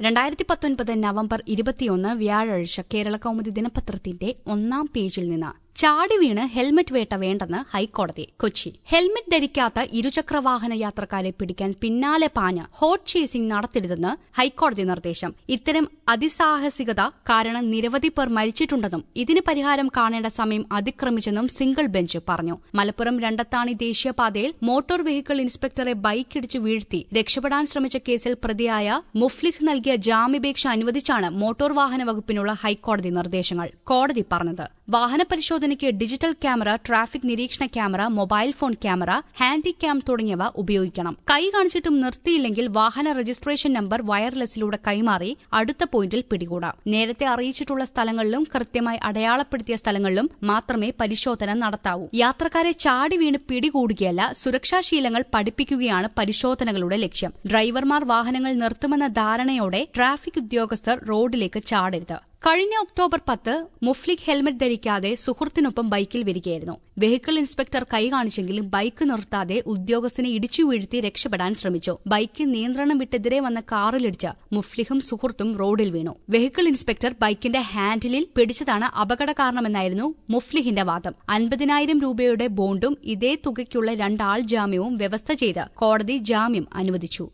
രണ്ടായിരത്തി പത്തൊൻപത് നവംബർ ഇരുപത്തിയൊന്ന് വ്യാഴാഴ്ച കേരള കൗമുദി ദിനപത്രത്തിന്റെ ഒന്നാം പേജിൽ നിന്ന് ചാടി വീണ് ഹെൽമറ്റ് വേട്ട വേണ്ടെന്ന് ഹൈക്കോടതി കൊച്ചി ഹെൽമറ്റ് ധരിക്കാത്ത ഇരുചക്രവാഹന യാത്രക്കാരെ പിടിക്കാൻ പിന്നാലെ പാഞ്ഞ് ഹോട്ട് ചേസിംഗ് നടത്തരുതെന്ന് ഹൈക്കോടതി നിർദ്ദേശം ഇത്തരം അതിസാഹസികത കാരണം നിരവധി പേർ മരിച്ചിട്ടുണ്ടെന്നും ഇതിന് പരിഹാരം കാണേണ്ട സമയം അതിക്രമിച്ചെന്നും സിംഗിൾ ബെഞ്ച് പറഞ്ഞു മലപ്പുറം രണ്ടത്താണി ദേശീയപാതയിൽ മോട്ടോർ വെഹിക്കിൾ ഇൻസ്പെക്ടറെ ബൈക്കിടിച്ച് വീഴ്ത്തി രക്ഷപ്പെടാൻ ശ്രമിച്ച കേസിൽ പ്രതിയായ മുഫ്ലിഖ് നൽകിയ ജാമ്യപേക്ഷ അനുവദിച്ചാണ് മോട്ടോർ വാഹന വകുപ്പിനുള്ള ഹൈക്കോടതി നിർദ്ദേശങ്ങൾ കോടതി പറഞ്ഞത് വാഹന പരിശോധനയ്ക്ക് ഡിജിറ്റൽ ക്യാമറ ട്രാഫിക് നിരീക്ഷണ camera mobile phone camera handy cam തുടങ്ങിയവ ഉപയോഗിക്കണം കൈ കാണിച്ചിട്ടും നിർത്തിയില്ലെങ്കിൽ വാഹന രജിസ്ട്രേഷൻ നമ്പർ വയർലെസ്സിലൂടെ കൈമാറി അടുത്ത പോയിന്റിൽ പിടികൂടാം നേരത്തെ അറിയിച്ചിട്ടുള്ള സ്ഥലങ്ങളിലും കൃത്യമായി അടയാളപ്പെടുത്തിയ സ്ഥലങ്ങളിലും മാത്രമേ പരിശോധന നടത്താവൂ യാത്രക്കാരെ ചാടി വീണ് പിടികൂടുകയല്ല സുരക്ഷാശീലങ്ങൾ പഠിപ്പിക്കുകയാണ് പരിശോധനകളുടെ ലക്ഷ്യം ഡ്രൈവർമാർ വാഹനങ്ങൾ നിർത്തുമെന്ന ധാരണയോടെ ട്രാഫിക് ഉദ്യോഗസ്ഥർ റോഡിലേക്ക് ചാടരുത് കഴിഞ്ഞ ഒക്ടോബർ പത്ത് മുഫ്ലിഖ് ഹെൽമറ്റ് ധരിക്കാതെ സുഹൃത്തിനൊപ്പം ബൈക്കിൽ വരികയായിരുന്നു വെഹിക്കിൾ ഇൻസ്പെക്ടർ കൈ കാണിച്ചെങ്കിലും ബൈക്ക് നിർത്താതെ ഉദ്യോഗസ്ഥനെ ഇടിച്ചു വീഴ്ത്തി രക്ഷപ്പെടാൻ ശ്രമിച്ചു ബൈക്ക് നിയന്ത്രണം വിട്ടെതിരെ വന്ന കാറിലിടിച്ച് മുഫ്ലിഖും സുഹൃത്തും റോഡിൽ വീണു വെഹിക്കിൾ ഇൻസ്പെക്ടർ ബൈക്കിന്റെ ഹാൻഡിലിൽ പിടിച്ചതാണ് അപകട കാരണമെന്നായിരുന്നു മുഫ്ലിഹിന്റെ വാദം അൻപതിനായിരം രൂപയുടെ ബോണ്ടും ഇതേ തുകയ്ക്കുള്ള രണ്ടാൾ ജാമ്യവും വ്യവസ്ഥ ചെയ്ത് കോടതി ജാമ്യം അനുവദിച്ചു